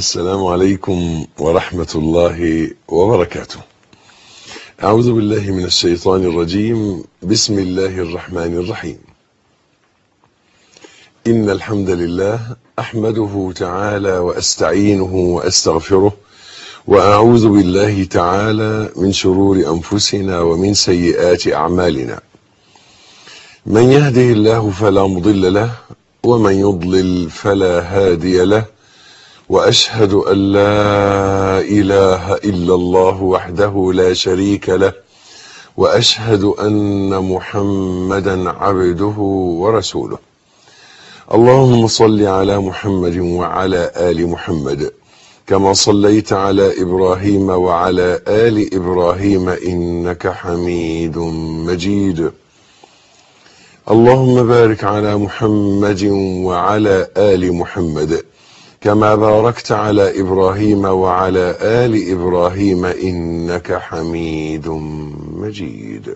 السلام عليكم ورحمة الله وبركاته. أعوذ بالله من الشيطان الرجيم، بسم الله الرحمن الرحيم. إن الحمد لله أحمده تعالى وأستعينه وأستغفره وأعوذ بالله تعالى من شرور أنفسنا ومن سيئات أعمالنا. من يهده الله فلا مضل له ومن يضلل فلا هادي له واشهد ان لا اله الا الله وحده لا شريك له واشهد ان محمدا عبده ورسوله اللهم صل على محمد وعلى ال محمد كما صليت على ابراهيم وعلى ال ابراهيم انك حميد مجيد اللهم بارك على محمد وعلى ال محمد كما باركت على ابراهيم وعلى ال ابراهيم انك حميد مجيد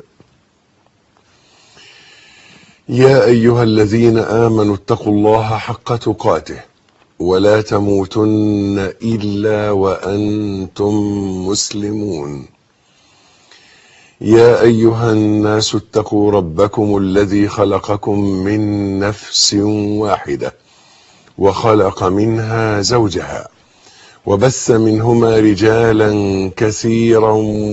يا ايها الذين امنوا اتقوا الله حق تقاته ولا تموتن الا وانتم مسلمون يا ايها الناس اتقوا ربكم الذي خلقكم من نفس واحده وخلق منها زوجها وبث منهما رجالا كثيرا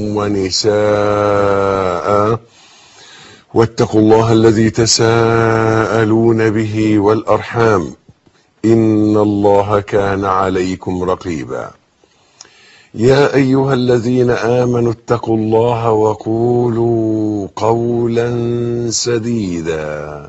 ونساء واتقوا الله الذي تساءلون به والارحام ان الله كان عليكم رقيبا يا ايها الذين امنوا اتقوا الله وقولوا قولا سديدا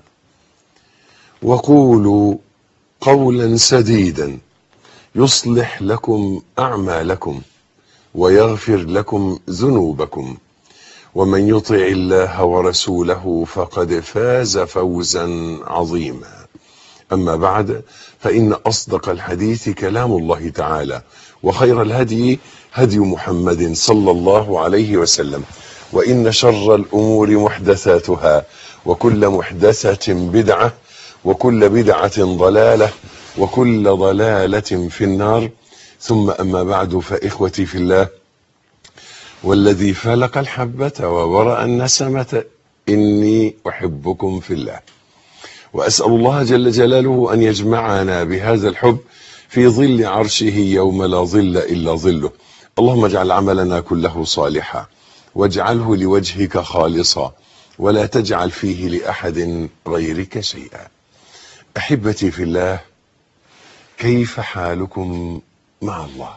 وقولوا قولا سديدا يصلح لكم اعمالكم ويغفر لكم ذنوبكم ومن يطع الله ورسوله فقد فاز فوزا عظيما اما بعد فان اصدق الحديث كلام الله تعالى وخير الهدي هدي محمد صلى الله عليه وسلم وان شر الامور محدثاتها وكل محدثه بدعه وكل بدعة ضلالة وكل ضلالة في النار ثم أما بعد فإخوتي في الله والذي فلق الحبة وورأ النسمة إني أحبكم في الله وأسأل الله جل جلاله أن يجمعنا بهذا الحب في ظل عرشه يوم لا ظل إلا ظله اللهم اجعل عملنا كله صالحا واجعله لوجهك خالصا ولا تجعل فيه لأحد غيرك شيئا احبتي في الله كيف حالكم مع الله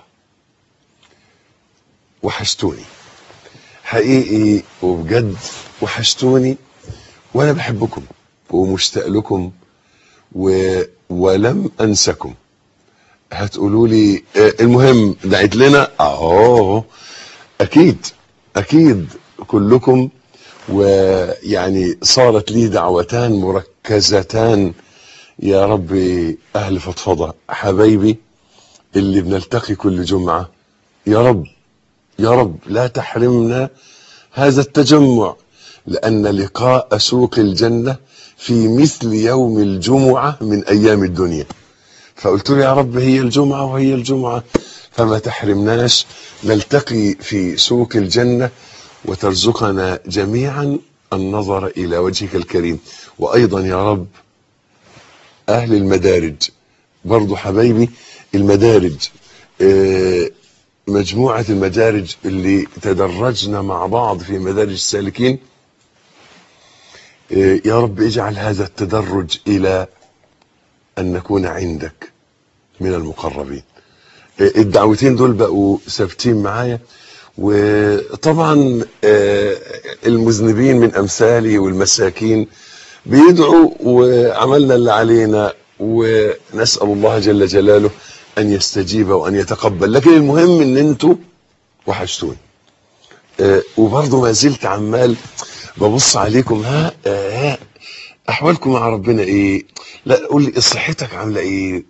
وحشتوني حقيقي وبجد وحشتوني وانا بحبكم ومشتاق لكم و... ولم انسكم هتقولوا لي المهم دعيت لنا اهو اكيد اكيد كلكم ويعني صارت لي دعوتان مركزتان يا رب اهل فضفضه حبايبي اللي بنلتقي كل جمعه يا رب يا رب لا تحرمنا هذا التجمع لان لقاء سوق الجنه في مثل يوم الجمعه من ايام الدنيا فقلت له يا رب هي الجمعه وهي الجمعه فما تحرمناش نلتقي في سوق الجنه وترزقنا جميعا النظر الى وجهك الكريم وايضا يا رب اهل المدارج برضو حبايبي المدارج مجموعة المدارج اللي تدرجنا مع بعض في مدارج السالكين يا رب اجعل هذا التدرج الى ان نكون عندك من المقربين الدعوتين دول بقوا ثابتين معايا وطبعا المذنبين من امثالي والمساكين بيدعوا وعملنا اللي علينا ونسال الله جل جلاله ان يستجيب وان يتقبل لكن المهم ان انتوا وحشتوني أه وبرضه ما زلت عمال ببص عليكم ها أه ها احوالكم مع ربنا ايه لا قول لي صحتك عامله ايه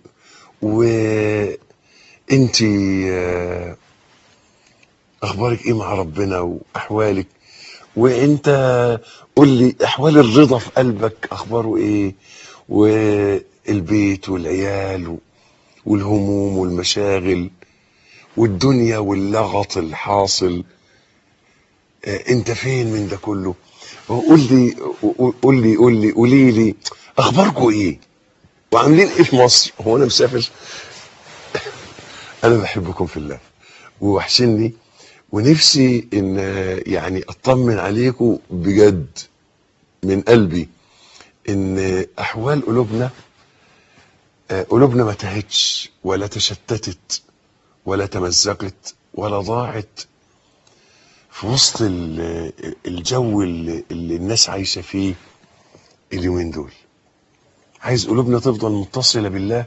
وانت أه اخبارك ايه مع ربنا واحوالك وانت قول لي احوال الرضا في قلبك اخباره ايه والبيت والعيال و... والهموم والمشاغل والدنيا واللغط الحاصل آه، انت فين من ده كله قول لي قول لي قول لي قولي لي اخباركم ايه وعاملين ايه في مصر هو انا مسافر انا بحبكم في الله ووحشني ونفسي ان يعني اطمن عليكم بجد من قلبي ان احوال قلوبنا آه، قلوبنا ما تهتش ولا تشتتت ولا تمزقت ولا ضاعت في وسط ال- الجو اللي اللي الناس عايشه فيه اليومين دول عايز قلوبنا تفضل متصله بالله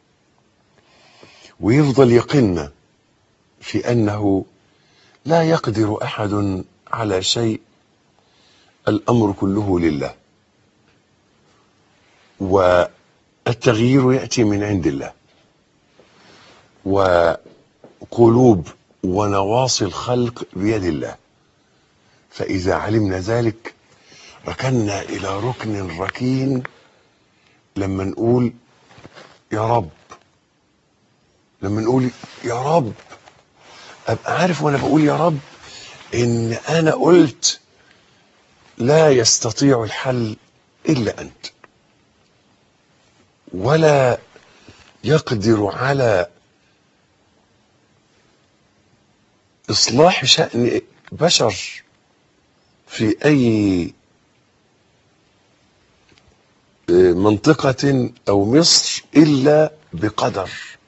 ويفضل يقيننا في انه لا يقدر احد على شيء الامر كله لله والتغيير ياتي من عند الله وقلوب ونواصي الخلق بيد الله فاذا علمنا ذلك ركنا الى ركن ركين لما نقول يا رب لما نقول يا رب ابقى عارف وانا بقول يا رب ان انا قلت لا يستطيع الحل الا انت ولا يقدر على اصلاح شان بشر في اي منطقه او مصر الا بقدر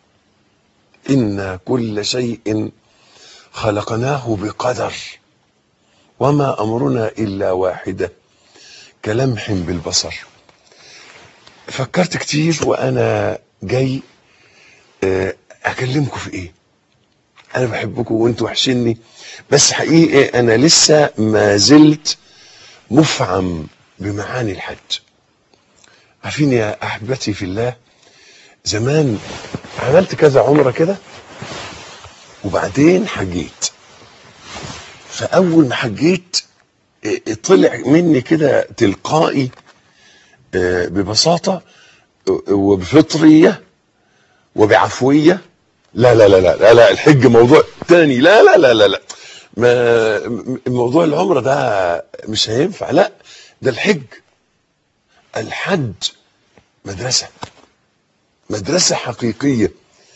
إن كل شيء خلقناه بقدر وما أمرنا إلا واحدة كلمح بالبصر فكرت كتير وأنا جاي آه، أكلمكم في إيه أنا بحبكم وأنتوا وحشني بس حقيقي أنا لسه ما زلت مفعم بمعاني الحج عارفين يا أحبتي في الله زمان عملت كذا عمره كده وبعدين حجيت فاول ما حجيت اه، طلع مني كده تلقائي اه، ببساطه اه، وبفطريه وبعفويه لا لا لا لا لا, لا الحج موضوع تاني لا لا لا لا لا ما م- موضوع العمره ده مش هينفع لا ده الحج الحج مدرسه مدرسة حقيقية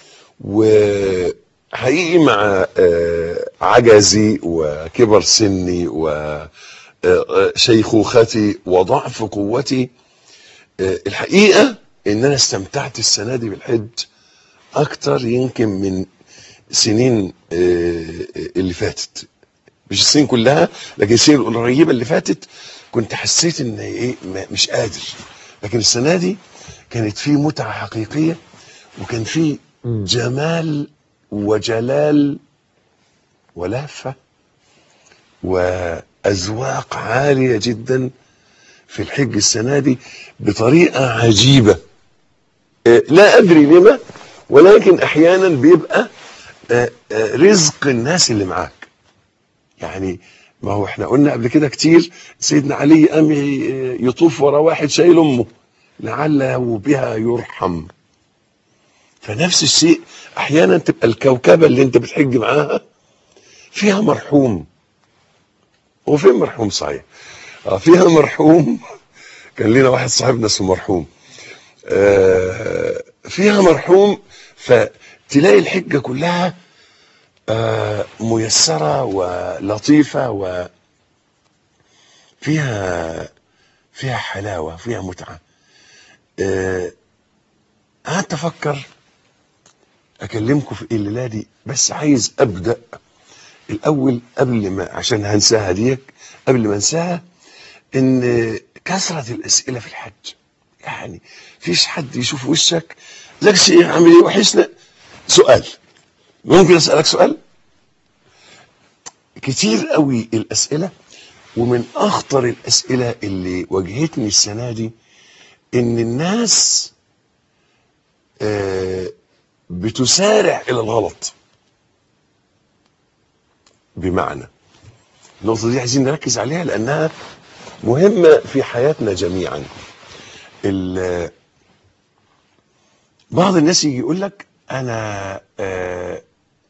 وحقيقي مع آه، عجزي وكبر سني وشيخوختي وضعف قوتي آه، الحقيقة ان انا استمتعت السنة دي بالحج اكتر يمكن من سنين آه، اللي فاتت مش السنين كلها لكن السنين القريبة اللي فاتت كنت حسيت ان ايه ما- مش قادر لكن السنة دي كانت في متعة حقيقية وكان في جمال وجلال ولهفة وأذواق عالية جدا في الحج السنة دي بطريقة عجيبة آه، لا أدري لما ولكن أحيانا بيبقى آه، آه، رزق الناس اللي معاك يعني ما هو احنا قلنا قبل كده كتير سيدنا علي قام ي- يطوف ورا واحد شايل امه لعله بها يرحم فنفس الشيء احيانا تبقى الكوكبه اللي انت بتحج معاها فيها مرحوم هو فين مرحوم صحيح اه فيها مرحوم كان لنا واحد صاحبنا اسمه مرحوم آه فيها مرحوم فتلاقي الحجه كلها آه ميسره ولطيفه وفيها فيها حلاوه فيها متعه آه، قعدت افكر اكلمكم في الليله دي بس عايز ابدا الاول قبل ما عشان هنساها ديك قبل ما انساها ان كثره الاسئله في الحج يعني فيش حد يشوف وشك ازيك يا شيخ عامل ايه وحشنا سؤال ممكن اسالك سؤال كتير قوي الاسئله ومن اخطر الاسئله اللي واجهتني السنه دي ان الناس آه، بتسارع الى الغلط بمعنى النقطه دي عايزين نركز عليها لانها مهمه في حياتنا جميعا ال- بعض الناس يجي يقول لك انا آه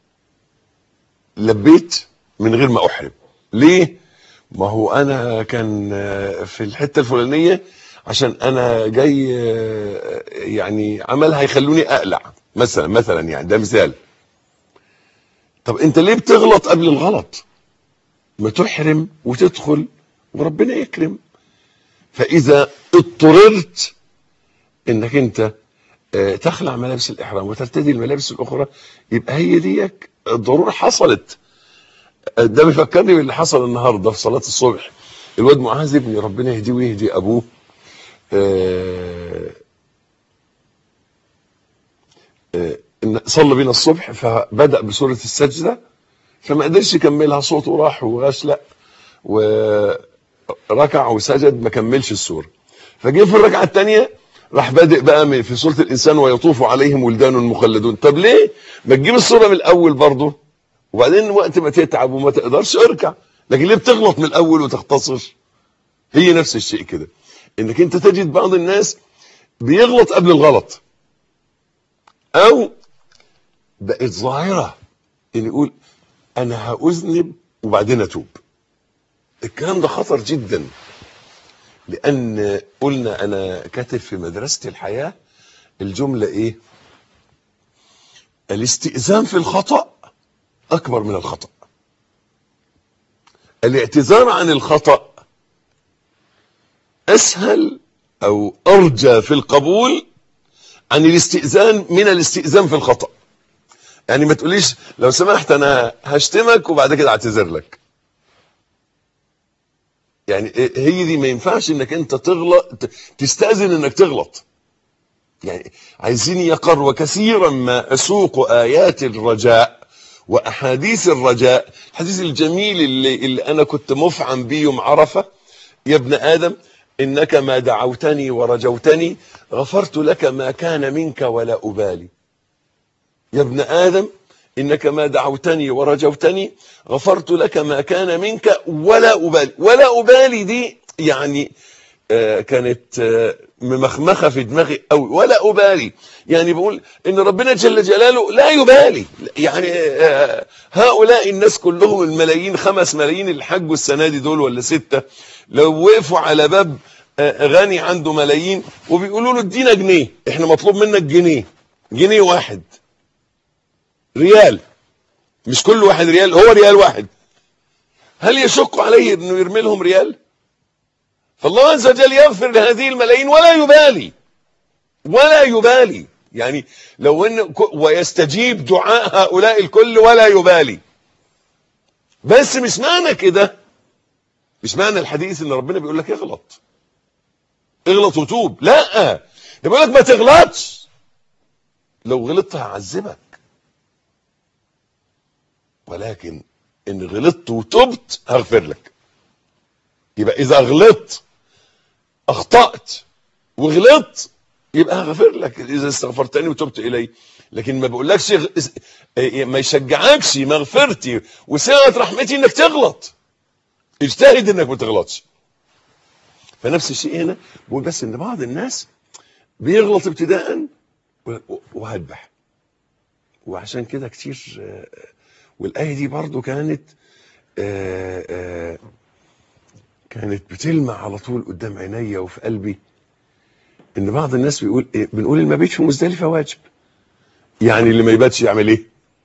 لبيت من غير ما احرم ليه ما هو انا كان آه، في الحته الفلانيه عشان انا جاي آه، يعني عمل هيخلوني اقلع مثلا مثلا يعني ده مثال طب انت ليه بتغلط قبل الغلط ما تحرم وتدخل وربنا يكرم فاذا اضطررت انك انت آه، تخلع ملابس الاحرام وترتدي الملابس الاخرى يبقى هي ديك الضروره حصلت آه، ده بيفكرني باللي حصل النهارده في صلاه الصبح الواد معاذ ابني ربنا يهديه ويهدي ابوه آه، آه، إن صلى بينا الصبح فبدا بسوره السجده فما قدرش يكملها صوته راح وغشلق وركع وسجد ما كملش السوره فجه في الركعه الثانيه راح بادئ بقى من في سوره الانسان ويطوف عليهم ولدان مخلدون طب ليه ما تجيب السوره من الاول برضه وبعدين وقت ما تتعب وما تقدرش اركع لكن ليه بتغلط من الاول وتختصر هي نفس الشيء كده انك انت تجد بعض الناس بيغلط قبل الغلط او بقت ظاهره ان يقول انا هاذنب وبعدين اتوب الكلام ده خطر جدا لان قلنا انا كاتب في مدرسه الحياه الجمله ايه الاستئذان في الخطا اكبر من الخطا الاعتذار عن الخطا اسهل او ارجى في القبول عن الاستئذان من الاستئذان في الخطا يعني ما تقوليش لو سمحت انا هشتمك وبعد كده اعتذر لك يعني هي دي ما ينفعش انك انت تغلط تستاذن انك تغلط يعني عايزين يقر وكثيرا ما اسوق ايات الرجاء واحاديث الرجاء الحديث الجميل اللي, اللي انا كنت مفعم بيه يوم عرفه يا ابن ادم انك ما دعوتني ورجوتني غفرت لك ما كان منك ولا ابالي يا ابن ادم انك ما دعوتني ورجوتني غفرت لك ما كان منك ولا ابالي ولا ابالي دي يعني آه كانت آه ممخمخه في دماغي قوي ولا ابالي يعني بقول ان ربنا جل جلاله لا يبالي يعني آه هؤلاء الناس كلهم الملايين خمس ملايين اللي حجوا السنه دي دول ولا سته لو وقفوا على باب غني عنده ملايين وبيقولوا له ادينا جنيه احنا مطلوب منك جنيه جنيه واحد ريال مش كل واحد ريال هو ريال واحد هل يشق عليه انه يرمي لهم ريال فالله عز وجل يغفر لهذه الملايين ولا يبالي ولا يبالي يعني لو ان ويستجيب دعاء هؤلاء الكل ولا يبالي بس مش معنى كده مش معنى الحديث ان ربنا بيقول لك اغلط اغلط وتوب لا ده بيقول لك ما تغلطش لو غلطت هعذبك ولكن ان غلطت وتبت هغفر لك يبقى اذا غلطت اخطأت وغلطت يبقى هغفر لك اذا استغفرتني وتبت الي لكن ما بقولكش ما يشجعكش مغفرتي وسعه رحمتي انك تغلط اجتهد انك ما تغلطش فنفس الشيء هنا بقول بس ان بعض الناس بيغلط ابتداء وهذبح وعشان كده كتير والايه دي برضو كانت آآ آآ كانت بتلمع على طول قدام عينيا وفي قلبي ان بعض الناس بيقول إيه بنقول اللي ما بيتش في مزدلفه واجب يعني اللي ما يباتش يعمل ايه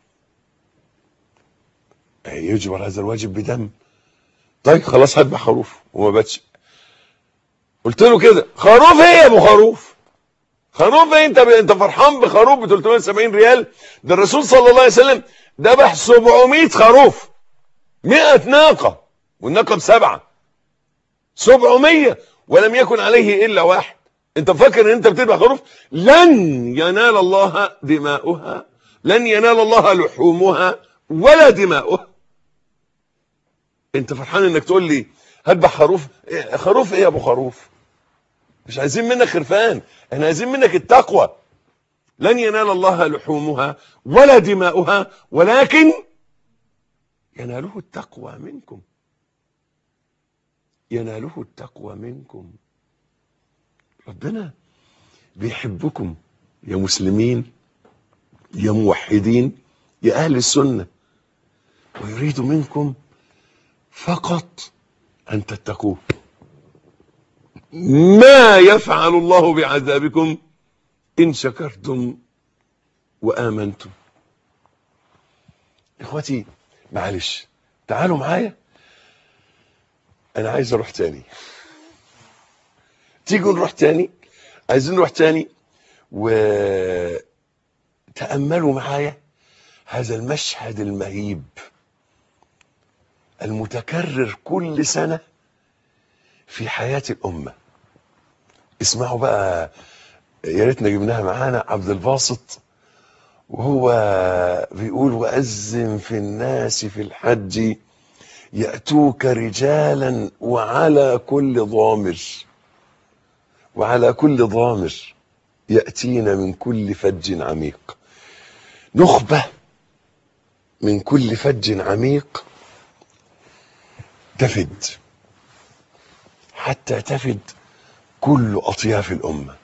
يجبر هذا الواجب بدم طيب خلاص هذبح خروف وما باتش قلت له كده خروف ايه يا ابو خروف خروف ايه انت ب... انت فرحان بخروف ب 370 ريال ده الرسول صلى الله عليه وسلم ذبح 700 خروف 100 ناقه والناقه بسبعه 700 ولم يكن عليه الا واحد انت فاكر ان انت بتذبح خروف لن ينال الله دماؤها لن ينال الله لحومها ولا دماؤها انت فرحان انك تقول لي هذبح خروف إيه خروف ايه يا ابو خروف مش عايزين منك خرفان احنا عايزين منك التقوى لن ينال الله لحومها ولا دماؤها ولكن يناله التقوى منكم يناله التقوى منكم ربنا بيحبكم يا مسلمين يا موحدين يا أهل السنة ويريد منكم فقط أن تتقوه ما يفعل الله بعذابكم إن شكرتم وآمنتم إخوتي معلش تعالوا معايا أنا عايز أروح تاني تيجوا نروح تاني عايزين نروح تاني وتأملوا معايا هذا المشهد المهيب المتكرر كل سنة في حياة الأمة اسمعوا بقى يا ريتنا جبناها معانا عبد الباسط وهو بيقول وأذن في الناس في الحج يأتوك رجالا وعلى كل ضامر وعلى كل ضامر يأتين من كل فج عميق نخبة من كل فج عميق تفد حتى تفد كل أطياف الأمة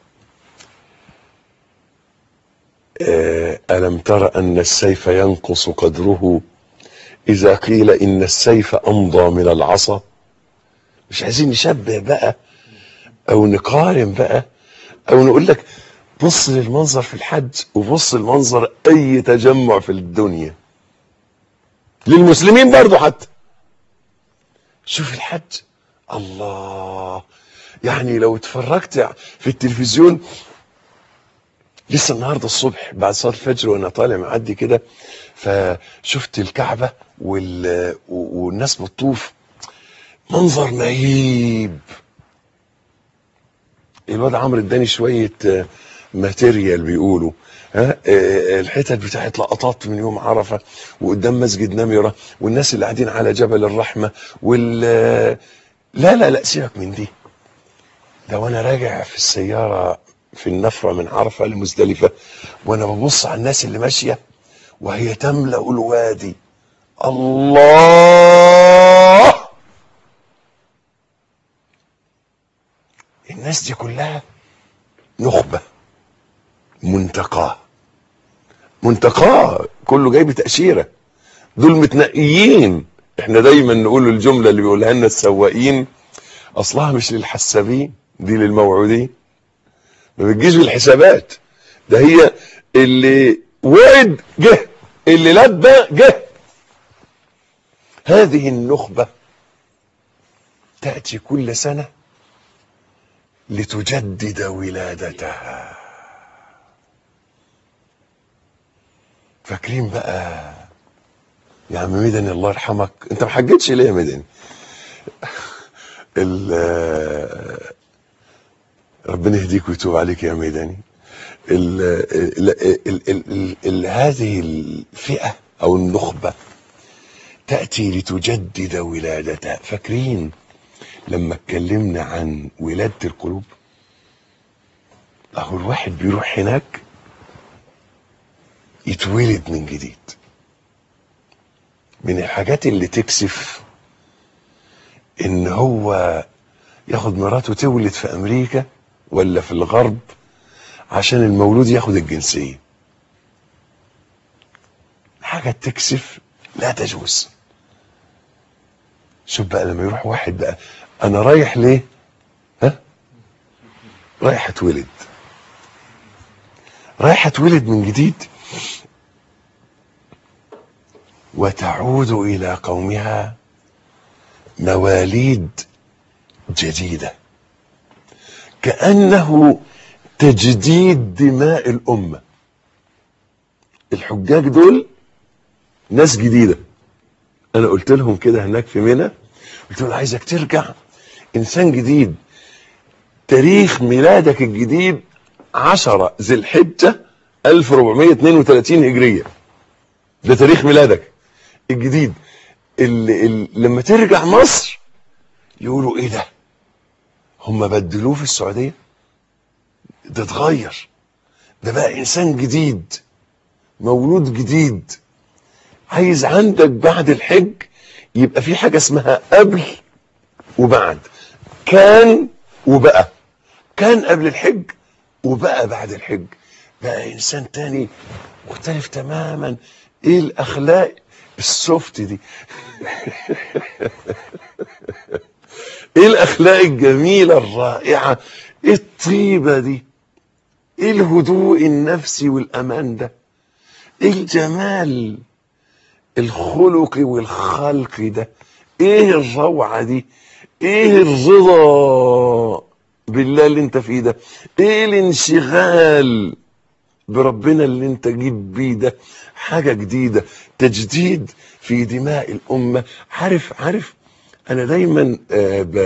ألم تر أن السيف ينقص قدره إذا قيل إن السيف أمضى من العصا مش عايزين نشبه بقى أو نقارن بقى أو نقول لك بص للمنظر في الحج وبص المنظر أي تجمع في الدنيا للمسلمين برضو حتى شوف الحج الله يعني لو اتفرجت في التلفزيون لسه النهارده الصبح بعد صلاه الفجر وانا طالع معدي كده فشفت الكعبه وال... والناس بتطوف منظر مهيب الواد عمرو اداني شويه ماتيريال بيقولوا ها الحتت بتاعت لقطات من يوم عرفه وقدام مسجد نمره والناس اللي قاعدين على جبل الرحمه وال لا لا لا سيبك من دي ده وانا راجع في السياره في النفرة من عرفة لمزدلفة وانا ببص على الناس اللي ماشية وهي تملأ الوادي الله الناس دي كلها نخبة منتقاه منتقاه كله جاي بتأشيرة دول متنقيين احنا دايما نقول الجملة اللي بيقولها لنا السواقين اصلها مش للحسابين دي للموعودين ما بتجيش بالحسابات ده هي اللي وعد جه اللي لبى جه هذه النخبة تأتي كل سنة لتجدد ولادتها فاكرين بقى يا عم مدني الله يرحمك انت ما حجتش ليه يا مدني ربنا يهديك ويتوب عليك يا ميداني ال ال ال ال ال هذه الفئة أو النخبة تأتي لتجدد ولادتها فاكرين لما اتكلمنا عن ولادة القلوب أهو الواحد بيروح هناك يتولد من جديد من الحاجات اللي تكسف ان هو ياخد مراته تولد في امريكا ولا في الغرب عشان المولود ياخد الجنسية حاجة تكسف لا تجوز شوف بقى لما يروح واحد بقى انا رايح ليه ها رايح اتولد رايح اتولد من جديد وتعود الى قومها مواليد جديده كانه تجديد دماء الامه الحجاج دول ناس جديده انا قلت لهم كده هناك في منى قلت لهم عايزك ترجع انسان جديد تاريخ ميلادك الجديد 10 ذي الحجه 1432 هجريه ده تاريخ ميلادك الجديد اللي, اللي لما ترجع مصر يقولوا ايه ده هم بدلوه في السعوديه ده اتغير ده بقى انسان جديد مولود جديد عايز عندك بعد الحج يبقى في حاجه اسمها قبل وبعد كان وبقى كان قبل الحج وبقى بعد الحج بقى انسان تاني مختلف تماما ايه الاخلاق السوفت دي ايه الاخلاق الجميله الرائعه ايه الطيبه دي ايه الهدوء النفسي والامان ده ايه الجمال الخلقي والخلقي ده ايه الروعه دي ايه الرضا بالله اللي انت فيه ده ايه الانشغال بربنا اللي انت جيب بيه ده حاجة جديدة تجديد في دماء الأمة عارف عارف أنا دايما آه ب...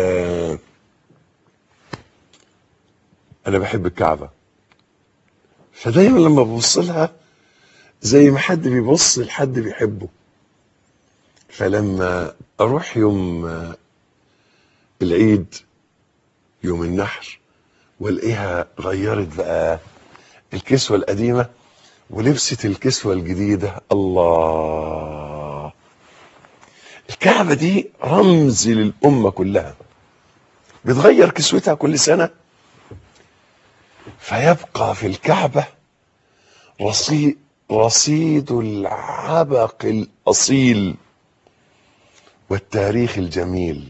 أنا بحب الكعبة فدايما لما ببص لها زي ما حد بيبص لحد بيحبه فلما أروح يوم آه، العيد يوم النحر والاقيها غيرت بقى الكسوة القديمة ولبست الكسوة الجديدة الله الكعبة دي رمز للأمة كلها بتغير كسوتها كل سنة فيبقى في الكعبة رصيد رصيد العبق الأصيل والتاريخ الجميل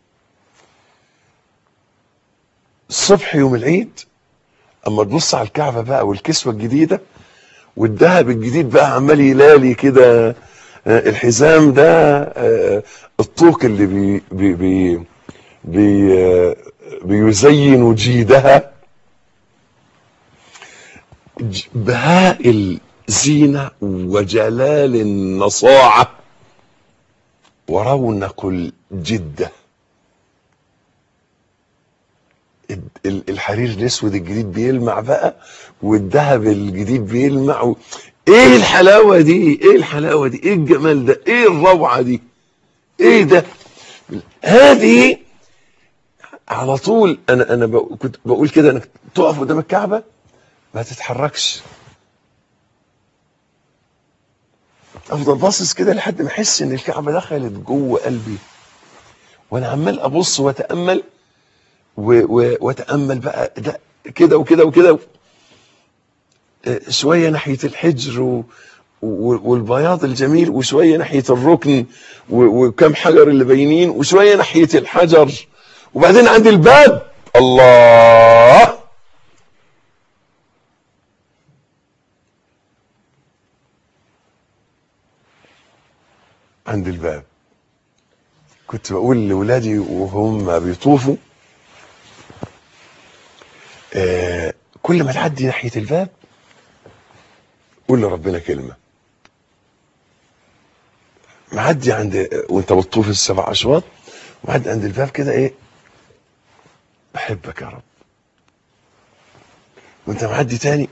الصبح يوم العيد اما تبص على الكعبه بقى والكسوه الجديده والذهب الجديد بقى عمال يلالي كده آه، الحزام ده آه، الطوق اللي بي بي بي بي آه، بيزين جيدها ج- بهاء الزينه وجلال النصاعه ورونق الجده ال- ال- الحرير الاسود الجديد بيلمع بقى والذهب الجديد بيلمع و... ايه الحلاوه دي ايه الحلاوه دي ايه الجمال ده ايه الروعه دي ايه ده هذه على طول انا انا بق- كنت بقول كده انك تقف قدام الكعبه ما تتحركش افضل باصص كده لحد ما احس ان الكعبه دخلت جوه قلبي وانا عمال ابص واتامل و- و- واتامل بقى ده كده وكده وكده آه، شويه ناحيه الحجر و و- والبياض الجميل وشويه ناحيه الركن و- وكم حجر اللي باينين وشويه ناحيه الحجر وبعدين عند الباب الله عند الباب كنت بقول لاولادي وهم بيطوفوا آه كل ما تعدي ناحيه الباب قول لربنا كلمه معدي عند وانت بتطوف السبع اشواط معدي عند الباب كده ايه بحبك يا رب وانت معدي تاني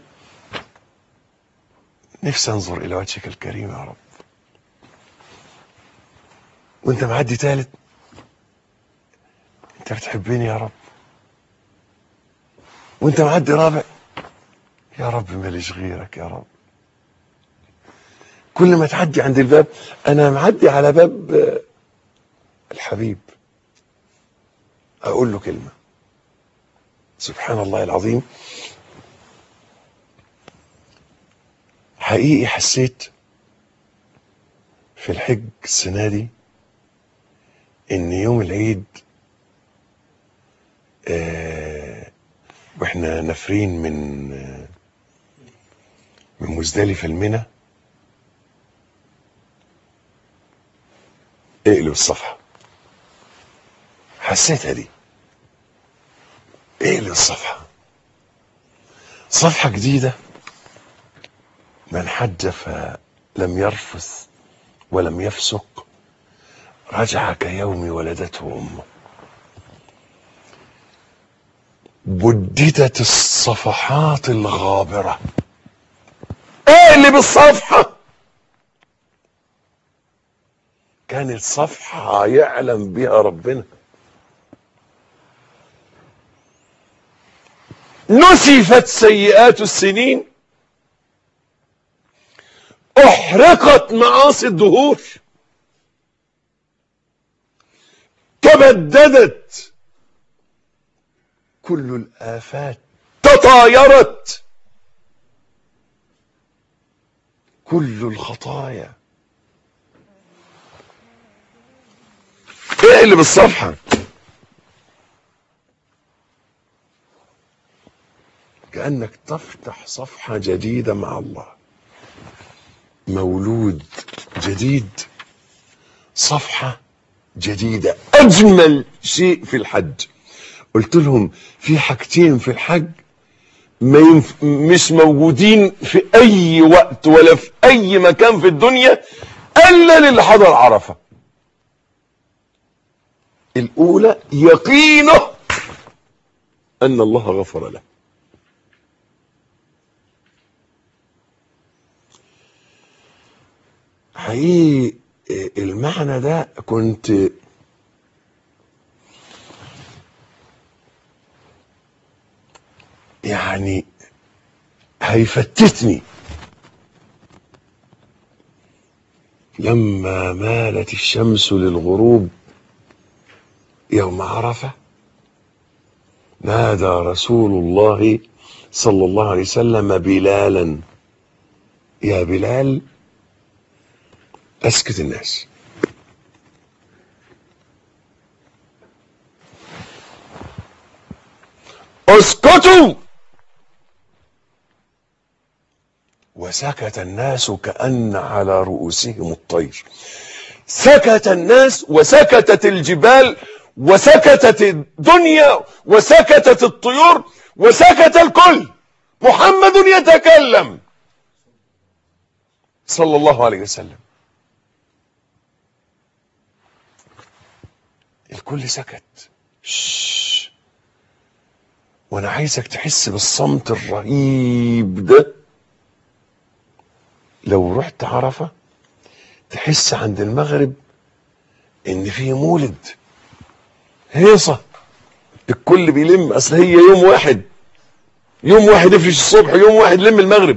نفسي انظر الى وجهك الكريم يا رب وانت معدي تالت انت بتحبني يا رب وانت معدي رابع يا رب ماليش غيرك يا رب كل ما تعدي عند الباب انا معدي على باب آه، الحبيب اقول له كلمه سبحان الله العظيم حقيقي حسيت في الحج السنه دي ان يوم العيد آه واحنا نافرين من آه من مزدلفه المنى اقلب الصفحه حسيتها دي اقلب الصفحه صفحه جديده من حج فلم يرفث ولم يفسق رجع كيوم ولدته امه بددت الصفحات الغابره اقلب الصفحه كانت صفحه يعلم بها ربنا نسفت سيئات السنين احرقت معاصي الدهور تبددت كل الآفات تطايرت كل الخطايا اقلب الصفحة كأنك تفتح صفحة جديدة مع الله مولود جديد صفحة جديدة أجمل شيء في الحج قلت لهم في حاجتين في الحج ما ينف... مش موجودين في أي وقت ولا في أي مكان في الدنيا إلا للي حضر عرفة الأولى يقينه أن الله غفر له حقيقي المعنى ده كنت يعني هيفتتني لما مالت الشمس للغروب يوم عرفه نادى رسول الله صلى الله عليه وسلم بلالا يا بلال اسكت الناس اسكتوا وسكت الناس كأن على رؤوسهم الطير سكت الناس وسكتت الجبال وسكتت الدنيا وسكتت الطيور وسكت الكل محمد يتكلم صلى الله عليه وسلم الكل سكت شش. وانا عايزك تحس بالصمت الرهيب ده لو رحت عرفة تحس عند المغرب ان في مولد هيصة الكل بيلم اصل هي يوم واحد يوم واحد يفرش الصبح يوم واحد لم المغرب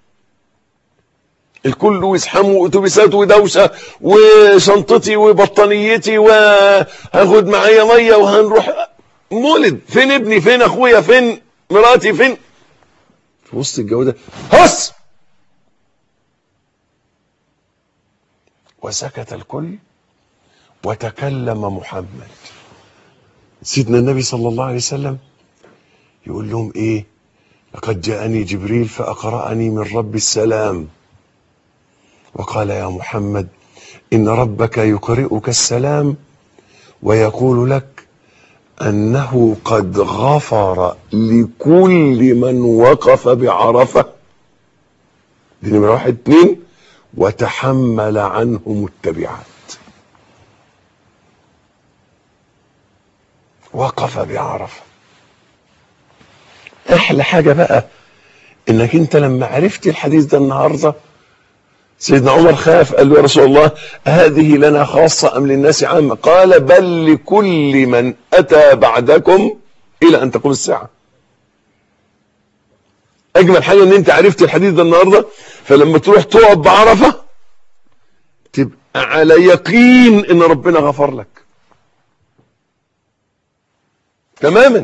الكل ويزحموا اتوبيسات ودوشه وشنطتي وبطانيتي وهاخد معايا ميه وهنروح مولد فين ابني فين اخويا فين مراتي فين في وسط الجو ده هس وسكت الكل وتكلم محمد سيدنا النبي صلى الله عليه وسلم يقول لهم ايه لقد جاءني جبريل فأقرأني من رب السلام وقال يا محمد إن ربك يقرئك السلام ويقول لك أنه قد غفر لكل من وقف بعرفة دي نمرة واحد اتنين وتحمل عنهم التبعات وقف بعرفة احلى حاجة بقى انك انت لما عرفت الحديث ده النهارده سيدنا عمر خاف قال له يا رسول الله هذه لنا خاصة أم للناس عامة قال بل لكل من أتى بعدكم إلى أن تقوم الساعة أجمل حاجة أن أنت عرفت الحديث ده النهاردة فلما تروح تقف بعرفة تبقى على يقين أن ربنا غفر لك تماما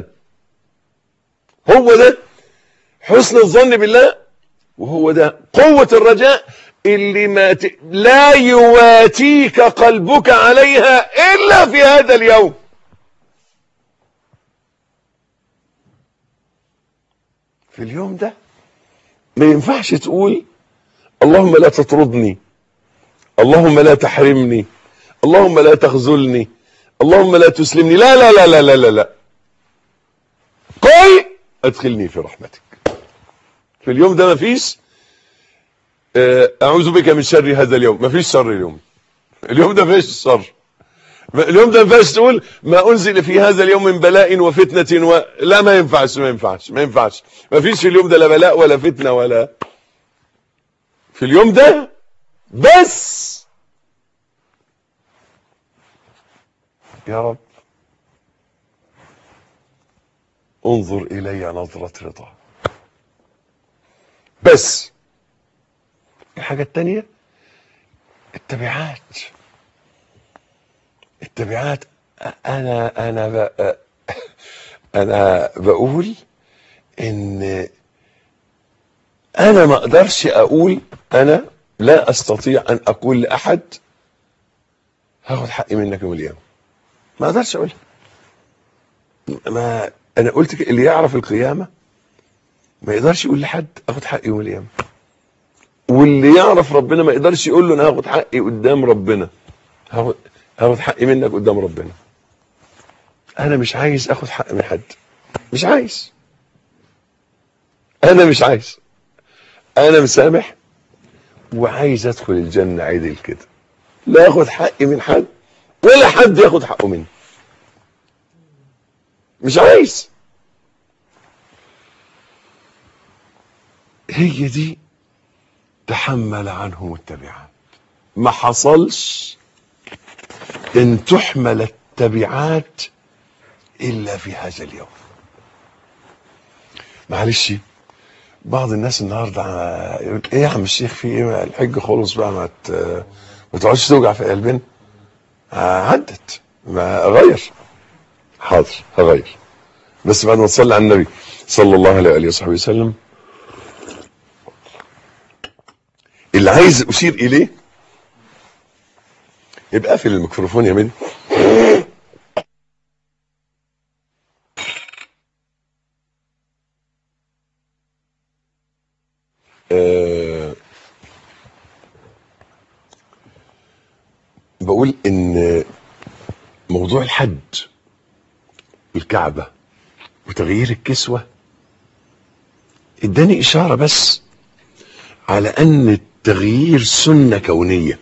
هو ده حسن الظن بالله وهو ده قوة الرجاء اللي ما ت... لا يواتيك قلبك عليها إلا في هذا اليوم في اليوم ده ما ينفعش تقول اللهم لا تطردني اللهم لا تحرمني اللهم لا تخذلني اللهم لا تسلمني لا لا لا لا لا لا, لا. قل ادخلني في رحمتك في اليوم ده ما فيش اعوذ بك من شر هذا اليوم ما فيش شر اليوم اليوم ده ما فيش شر اليوم ده ما ينفعش تقول ما انزل في هذا اليوم من بلاء وفتنه و... لا ما ينفعش ما ينفعش ما ينفعش ما فيش في اليوم ده لا بلاء ولا فتنه ولا في اليوم ده بس يا رب انظر الي نظره رضا بس الحاجة التانية التبعات التبعات انا انا ب... انا بقول ان انا ما اقدرش اقول انا لا استطيع ان اقول لاحد هاخد حقي منك يوم القيامه ما اقدرش اقولها ما انا قلت كده، اللي يعرف القيامه ما يقدرش يقول لحد اخد حقي يوم القيامه واللي يعرف ربنا ما يقدرش يقول له انا هاخد حقي قدام ربنا هاخد هاخد حقي منك قدام ربنا انا مش عايز اخد حق من حد مش عايز انا مش عايز انا مسامح وعايز ادخل الجنه عدل كده لا اخد حقي من حد ولا حد ياخد حقه مني مش عايز هي دي تحمل عنهم التبعات ما حصلش ان تحمل التبعات الا في هذا اليوم معلش بعض الناس النهارده يقول ايه يا عم الشيخ في ايه الحج خلص بقى ما ت- ما تقعدش توجع في قلبنا آه، عدت ما اغير حاضر هغير بس بعد ما تصلي على النبي صلى الله عليه واله وصحبه وسلم اللي عايز اشير اليه يبقى قافل الميكروفون يا مدي آه، بقول ان موضوع الحج الكعبة وتغيير الكسوة اداني اشارة بس على ان التغيير سنة كونية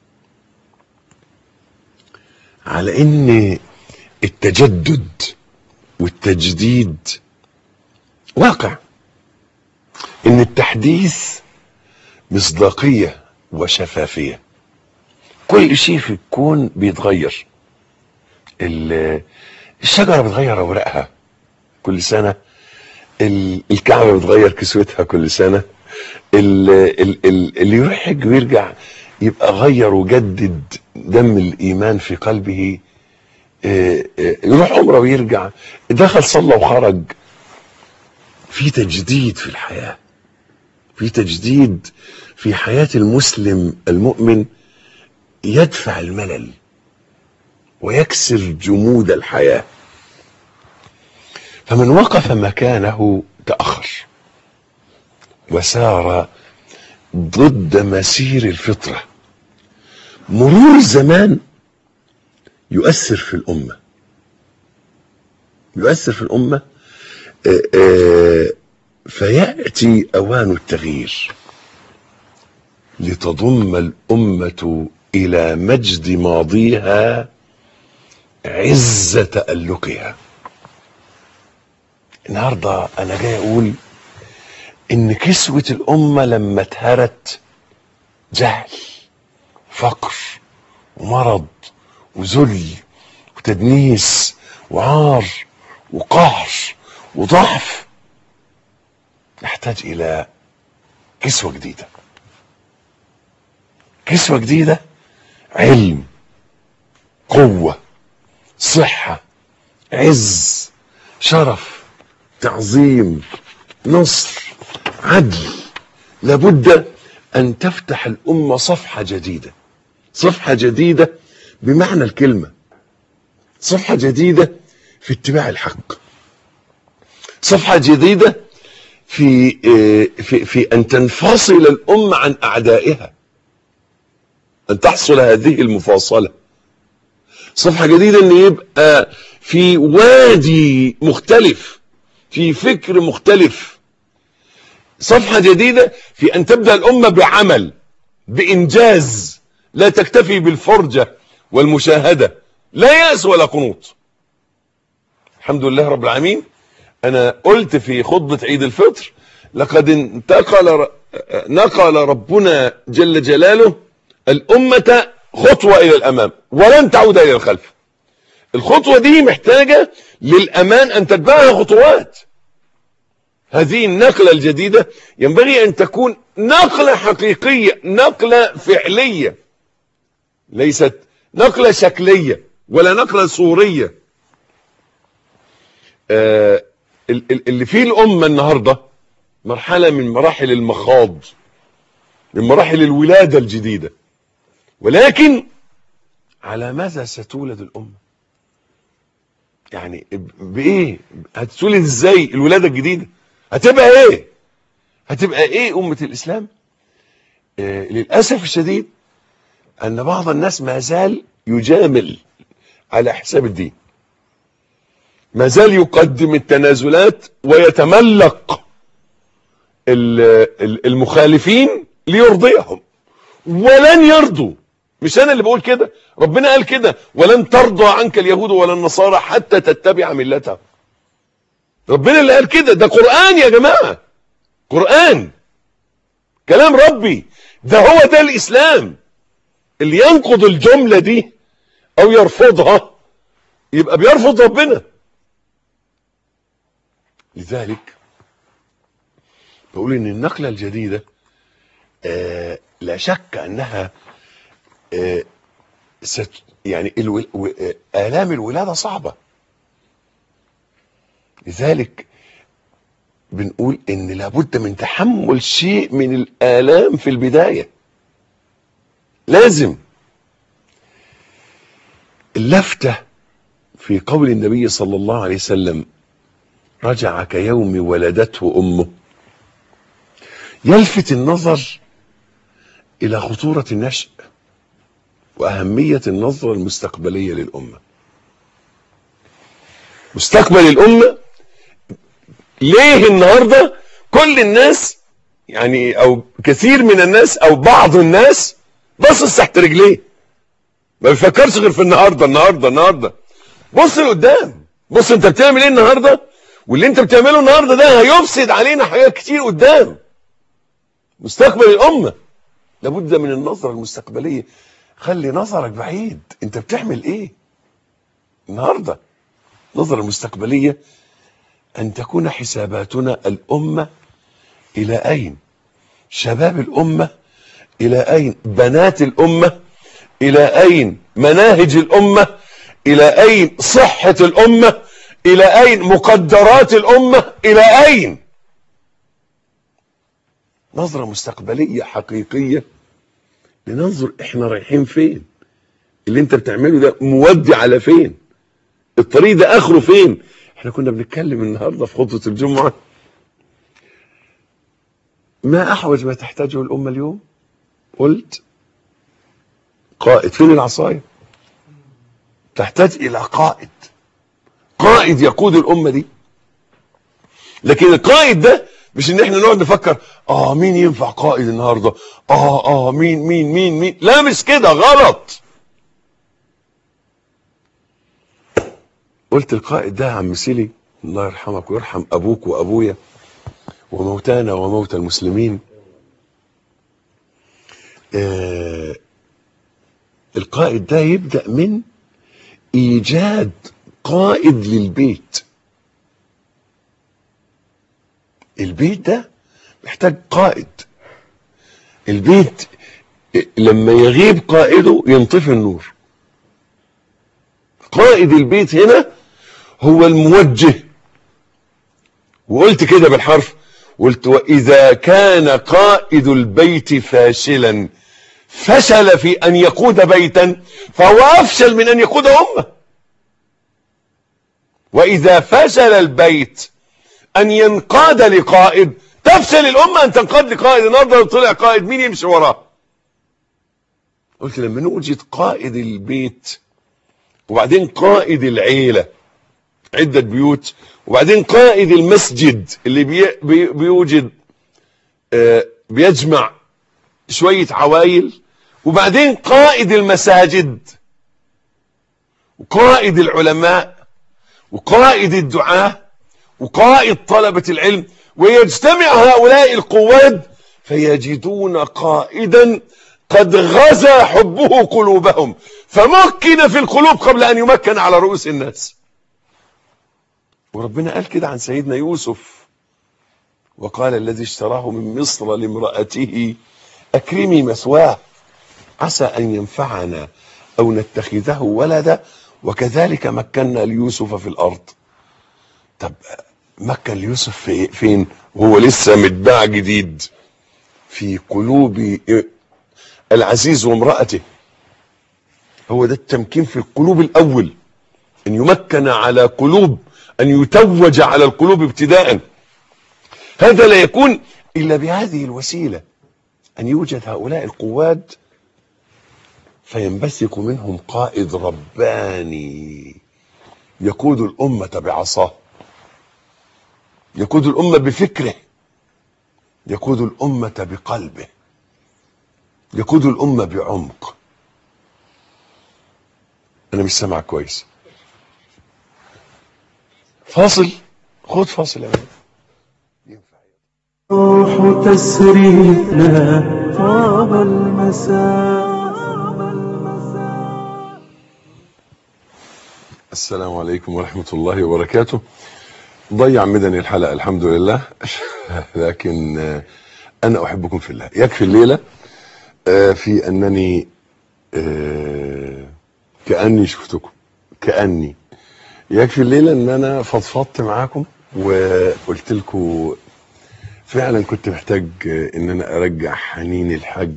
على ان التجدد والتجديد واقع ان التحديث مصداقية وشفافية كل شيء في الكون بيتغير ال- الشجرة بتغير اوراقها كل سنة ال- الكعبة بتغير كسوتها كل سنة ال- ال- ال- اللي يروح يحج ويرجع يبقى غير وجدد دم الإيمان في قلبه آه، آه، يروح عمره ويرجع دخل صلى وخرج في تجديد في الحياة في تجديد في حياة المسلم المؤمن يدفع الملل ويكسر جمود الحياة فمن وقف مكانه تأخر وسار ضد مسير الفطرة مرور الزمان يؤثر في الأمة يؤثر في الأمة آه، آه، فيأتي أوان التغيير لتضم الأمة إلى مجد ماضيها عز تألقها النهاردة أنا جاي أقول إن كسوة الأمة لما اتهرت جهل فقر ومرض وذل وتدنيس وعار وقهر وضعف نحتاج إلى كسوة جديدة كسوة جديدة علم قوة صحة عز شرف تعظيم نصر عدل لابد أن تفتح الأمة صفحة جديدة صفحة جديدة بمعنى الكلمة صفحة جديدة في اتباع الحق صفحة جديدة في آه، في في ان تنفصل الامه عن اعدائها ان تحصل هذه المفاصله صفحه جديده ان يبقى في وادي مختلف في فكر مختلف صفحه جديده في ان تبدا الامه بعمل بانجاز لا تكتفي بالفرجه والمشاهده لا ياس ولا قنوط الحمد لله رب العالمين انا قلت في خطبة عيد الفطر لقد انتقل نقل ربنا جل جلاله الامة خطوة الى الامام ولن تعود الى الخلف الخطوة دي محتاجة للامان ان تتبعها خطوات هذه النقلة الجديدة ينبغي ان تكون نقلة حقيقية نقلة فعلية ليست نقلة شكلية ولا نقلة صورية آه ال- ال- اللي فيه الأمة النهاردة مرحلة من مراحل المخاض من مراحل الولادة الجديدة ولكن على ماذا ستولد الأمة يعني بإيه هتتولد إزاي الولادة الجديدة هتبقى إيه هتبقى إيه أمة الإسلام آه للأسف الشديد أن بعض الناس ما زال يجامل على حساب الدين ما زال يقدم التنازلات ويتملق المخالفين ليرضيهم ولن يرضوا مش انا اللي بقول كده ربنا قال كده ولن ترضى عنك اليهود ولا النصارى حتى تتبع ملتهم ربنا اللي قال كده ده قرآن يا جماعة قرآن كلام ربي ده هو ده الإسلام اللي ينقض الجملة دي أو يرفضها يبقى بيرفض ربنا لذلك بقول ان النقلة الجديدة آه لا شك انها آه ست يعني الول... و... آه آلام الولادة صعبة لذلك بنقول ان لابد من تحمل شيء من الآلام في البداية لازم اللفتة في قول النبي صلى الله عليه وسلم رجع كيوم ولدته أمه يلفت النظر إلى خطورة النشأ وأهمية النظرة المستقبلية للأمة مستقبل الأمة ليه النهاردة كل الناس يعني أو كثير من الناس أو بعض الناس باصص تحت رجليه ما بيفكرش غير في النهاردة النهاردة النهاردة بص لقدام بص انت بتعمل ايه النهاردة واللي انت بتعمله النهاردة ده هيفسد علينا حاجات كتير قدام مستقبل الأمة لابد من النظرة المستقبلية خلي نظرك بعيد انت بتعمل ايه النهاردة النظرة المستقبلية أن تكون حساباتنا الأمة إلى أين شباب الأمة إلى أين بنات الأمة إلى أين مناهج الأمة إلى أين صحة الأمة إلى أين مقدرات الأمة إلى أين نظرة مستقبلية حقيقية لننظر احنا رايحين فين اللي انت بتعمله ده مودي على فين الطريق ده اخره فين احنا كنا بنتكلم النهاردة في خطوة الجمعة ما احوج ما تحتاجه الامة اليوم قلت قائد فين العصاية تحتاج الى قائد قائد يقود الامة دي لكن القائد ده مش ان احنا نقعد نفكر اه مين ينفع قائد النهارده اه اه مين مين مين مين لا مش كده غلط قلت القائد ده يا عم سيلي الله يرحمك ويرحم ابوك وابويا وموتانا وموتى المسلمين آه القائد ده يبدأ من ايجاد قائد للبيت البيت ده محتاج قائد البيت لما يغيب قائده ينطفي النور قائد البيت هنا هو الموجه وقلت كده بالحرف قلت وإذا كان قائد البيت فاشلا فشل في أن يقود بيتا فهو أفشل من أن يقود أمة وإذا فشل البيت أن ينقاد لقائد تفشل الأمة أن تنقاد لقائد النهارده لو طلع قائد مين يمشي وراه قلت لما نوجد قائد البيت وبعدين قائد العيلة عدة بيوت وبعدين قائد المسجد اللي بي بي بيوجد آه بيجمع شوية عوائل وبعدين قائد المساجد وقائد العلماء وقائد الدعاة وقائد طلبة العلم ويجتمع هؤلاء القواد فيجدون قائدا قد غزا حبه قلوبهم فمكن في القلوب قبل أن يمكن على رؤوس الناس وربنا قال كده عن سيدنا يوسف وقال الذي اشتراه من مصر لامرأته أكرمي مثواه عسى أن ينفعنا أو نتخذه ولدا وكذلك مكنا ليوسف في الأرض طب مكن ليوسف في فين وهو لسه متباع جديد في قلوب العزيز وامرأته هو ده التمكين في القلوب الأول أن يمكن على قلوب أن يتوج على القلوب ابتداء هذا لا يكون إلا بهذه الوسيلة أن يوجد هؤلاء القواد فينبثق منهم قائد رباني يقود الأمة بعصاه يقود الأمة بفكره يقود الأمة بقلبه يقود الأمة بعمق أنا مش سامع كويس فاصل خد فاصل يا مان ينفع روح تسرينا طاب المساء السلام عليكم ورحمة الله وبركاته ضيع مدني الحلقة الحمد لله لكن آه، أنا أحبكم في الله يكفي الليلة آه، في أنني آه، كأني شفتكم كأني يكفي الليلة أن أنا فضفضت معاكم وقلت لكم فعلا كنت محتاج آه، أن أنا أرجع حنين الحج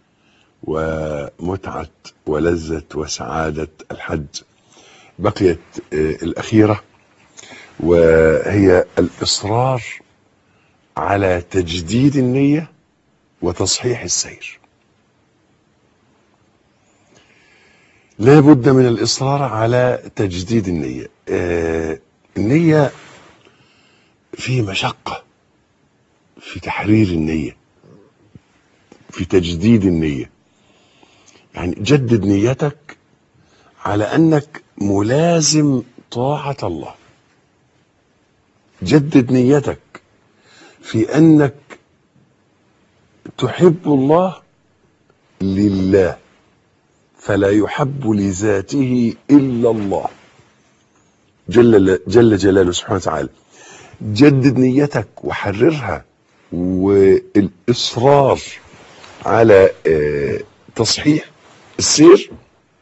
ومتعة ولذة وسعادة الحج بقيت آه، الأخيرة وهي الإصرار على تجديد النية وتصحيح السير لا بد من الإصرار على تجديد النية آه، النية في مشقة في تحرير النية في تجديد النية يعني جدد نيتك على أنك ملازم طاعة الله جدد نيتك في أنك تحب الله لله فلا يحب لذاته إلا الله جل, جل جلاله سبحانه وتعالى جدد نيتك وحررها والإصرار على آه، تصحيح السير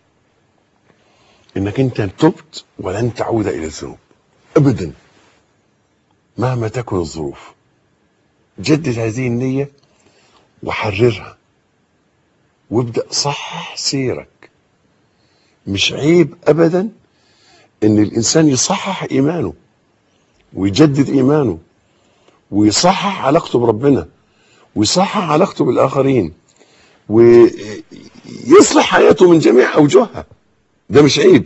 انك انت تبت ولن تعود الى الذنوب ابدا مهما تكن الظروف جدد هذه النية وحررها وابدأ صحح سيرك مش عيب ابدا ان الانسان يصحح ايمانه ويجدد ايمانه ويصحح علاقته بربنا ويصحح علاقته بالاخرين ويصلح حياته من جميع اوجهها ده مش عيب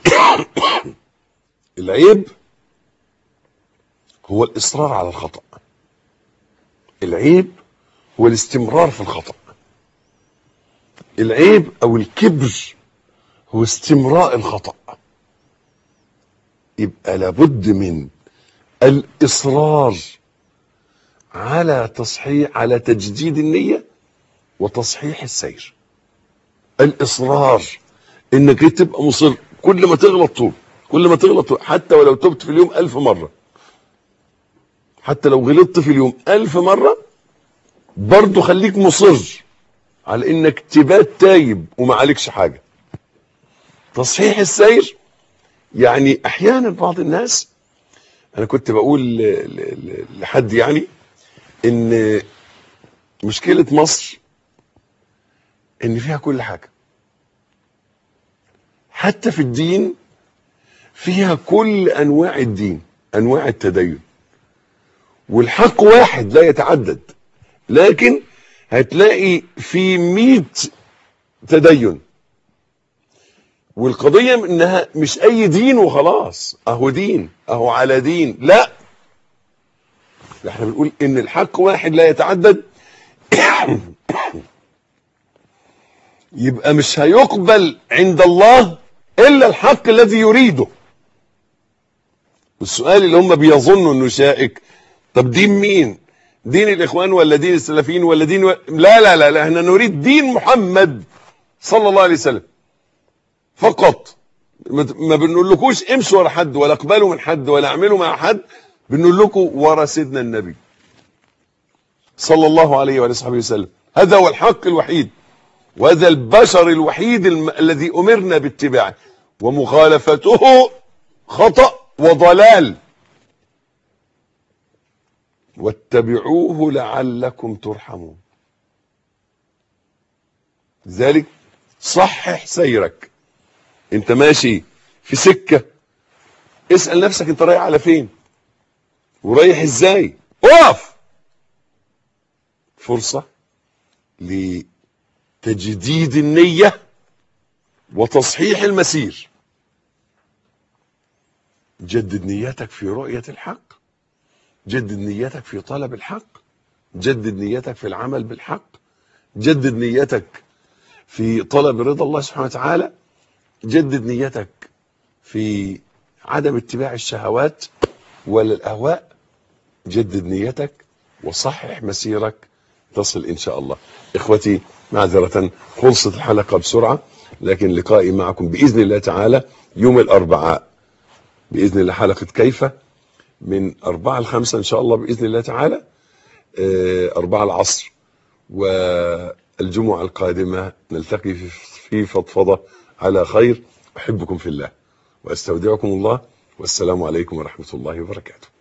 العيب هو الاصرار على الخطا العيب هو الاستمرار في الخطا العيب او الكبر هو استمراء الخطا يبقى لابد من الاصرار على تصحيح على تجديد النيه وتصحيح السير الاصرار انك تبقى مصر كل ما تغلط توب كل ما تغلط توب. حتى ولو تبت في اليوم ألف مرة حتى لو غلطت في اليوم ألف مرة برضه خليك مصر على انك تبات تايب وما عليكش حاجة تصحيح السير يعني احيانا بعض الناس انا كنت بقول ل- ل- ل- لحد يعني ان مشكلة مصر ان فيها كل حاجة حتى في الدين فيها كل انواع الدين انواع التدين والحق واحد لا يتعدد لكن هتلاقي في مئة تدين والقضية انها مش اي دين وخلاص اهو دين اهو على دين لا احنا بنقول ان الحق واحد لا يتعدد يبقى مش هيقبل عند الله الا الحق الذي يريده السؤال اللي هم بيظنوا انه شائك طب دين مين دين الاخوان ولا دين السلفيين ولا دين و... لا لا لا لا احنا نريد دين محمد صلى الله عليه وسلم فقط ما ما بنقولكوش امشوا ورا حد ولا اقبلوا من حد ولا اعملوا مع حد بنقول لكم ورا سيدنا النبي صلى الله عليه وعلى صحبه وسلم هذا هو الحق الوحيد وهذا البشر الوحيد الم... الذي امرنا باتباعه ومخالفته خطأ وضلال واتبعوه لعلكم ترحمون لذلك صحح سيرك انت ماشي في سكة اسأل نفسك انت رايح على فين ورايح ازاي اقف فرصة لتجديد النية وتصحيح المسير جدد نيتك في رؤية الحق جدد نيتك في طلب الحق جدد نيتك في العمل بالحق جدد نيتك في طلب رضا الله سبحانه وتعالى جدد نيتك في عدم اتباع الشهوات ولا الاهواء جدد نيتك وصحح مسيرك تصل ان شاء الله اخوتي معذره خلصت الحلقه بسرعه لكن لقائي معكم باذن الله تعالى يوم الاربعاء باذن الله حلقه كيف من أربعة لخمسة إن شاء الله بإذن الله تعالى آه، أربعة العصر والجمعة القادمة نلتقي في- في فضفضة على خير أحبكم في الله وأستودعكم الله والسلام عليكم ورحمة الله وبركاته